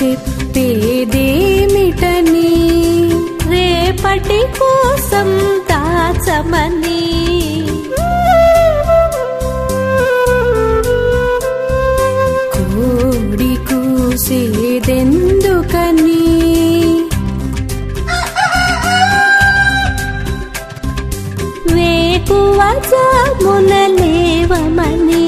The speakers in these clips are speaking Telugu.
చెప్పేదేమిటని రేపటి కోసం దాచమని కోడి కూసేదెందుకని వేకువ జామున లేవమని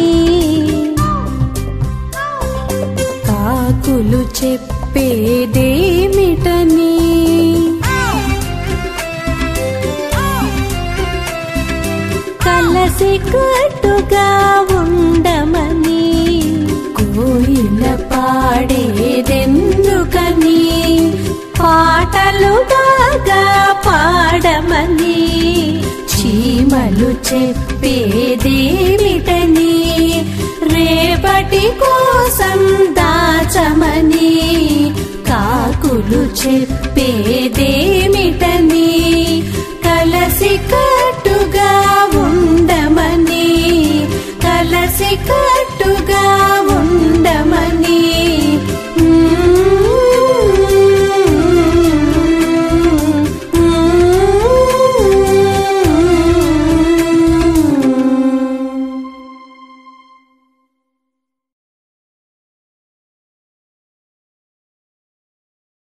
కాకులు చెప్పేదేమిటని కలసి కట్టుగా ఉండమని కోయిల పాడేదెందుకని పాటలు బాగా పాడమని చీమలు చెప్పేదేమిటని రేపటి కోసం దాచమని కాకులు చెప్పేదేమిటని కలసి కట్టుగా ఉండమని కలసి కట్టుగా